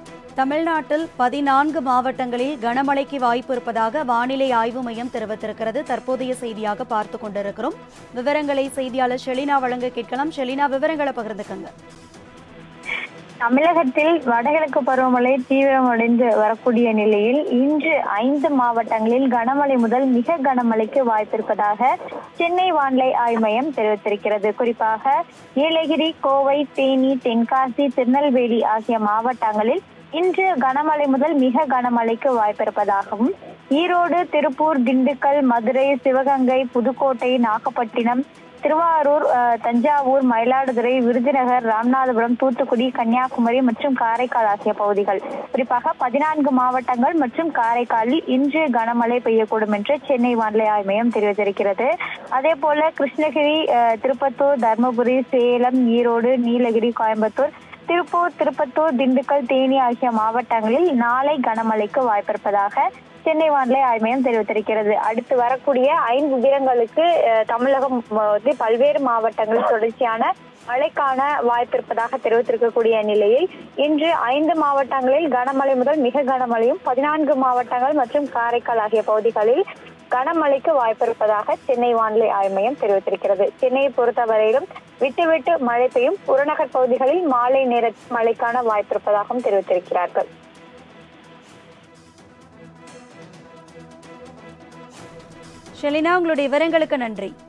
தமிழ்நாட்டில் பதினான்கு மாவட்டங்களில் கனமழைக்கு வாய்ப்பு இருப்பதாக வானிலை ஆய்வு மையம் தெரிவித்திருக்கிறது தற்போதைய செய்தியாக பார்த்து கொண்டிருக்கிறோம் விவரங்களை செய்தியாளர் ஷெலினா வழங்க கேட்கலாம் ஷெலினா விவரங்களை பகிர்ந்துக்கங்க தமிழகத்தில் வடகிழக்கு பருவமழை தீவிரமடைந்து வரக்கூடிய நிலையில் இன்று ஐந்து மாவட்டங்களில் கனமழை முதல் மிக கனமழைக்கு வாய்ப்பிருப்பதாக சென்னை வானிலை ஆய்வு மையம் தெரிவித்திருக்கிறது குறிப்பாக நீலகிரி கோவை தேனி தென்காசி திருநெல்வேலி ஆகிய மாவட்டங்களில் இன்று கனமழை முதல் மிக கனமழைக்கு வாய்ப்பிருப்பதாகவும் ஈரோடு திருப்பூர் திண்டுக்கல் மதுரை சிவகங்கை புதுக்கோட்டை நாகப்பட்டினம் திருவாரூர் அஹ், தஞ்சாவூர் மயிலாடுதுறை விருதுநகர் ராமநாதபுரம் தூத்துக்குடி கன்னியாகுமரி மற்றும் காரைக்கால் ஆகிய பகுதிகள் குறிப்பாக பதினான்கு மாவட்டங்கள் மற்றும் காரைக்காலில் இன்று கனமழை பெய்யக்கூடும் என்று சென்னை வானிலை ஆய்வு மையம் தெரிவித்திருக்கிறது அதே போல கிருஷ்ணகிரி அஹ், திருப்பத்தூர் தருமபுரி சேலம் ஈரோடு நீலகிரி கோயம்புத்தூர் திருப்பூர் திருப்பத்தூர் திண்டுக்கல் தேனி ஆகிய மாவட்டங்களில் நாளை கனமழைக்கு வாய்ப்பிருப்பதாக சென்னை வானிலை ஆய்வு மையம் தெரிவித்திருக்கிறது அடுத்து வரக்கூடிய ஐந்து தினங்களுக்கு அஹ், தமிழகம் வந்து பல்வேறு மாவட்டங்களில் தொடர்ச்சியான மழைக்கான வாய்ப்பிருப்பதாக தெரிவித்திருக்கக்கூடிய நிலையில் இன்று ஐந்து மாவட்டங்களில் கனமழை முதல் மிக கனமழையும் பதினான்கு மாவட்டங்கள் மற்றும் காரைக்கால் ஆகிய பகுதிகளில் கனமழைக்கு வாய்ப்பிருப்பதாக சென்னை வானிலை ஆய்வு மையம் தெரிவித்திருக்கிறது சென்னையை பொறுத்தவரையிலும் விட்டு விட்டு மழை பெய்யும் புறநகர் பகுதிகளில் மாலை நேர மழைக்கான வாய்ப்பிருப்பதாகவும் தெரிவித்திருக்கிறார்கள் ஷெலினா உங்களுடைய விவரங்களுக்கு நன்றி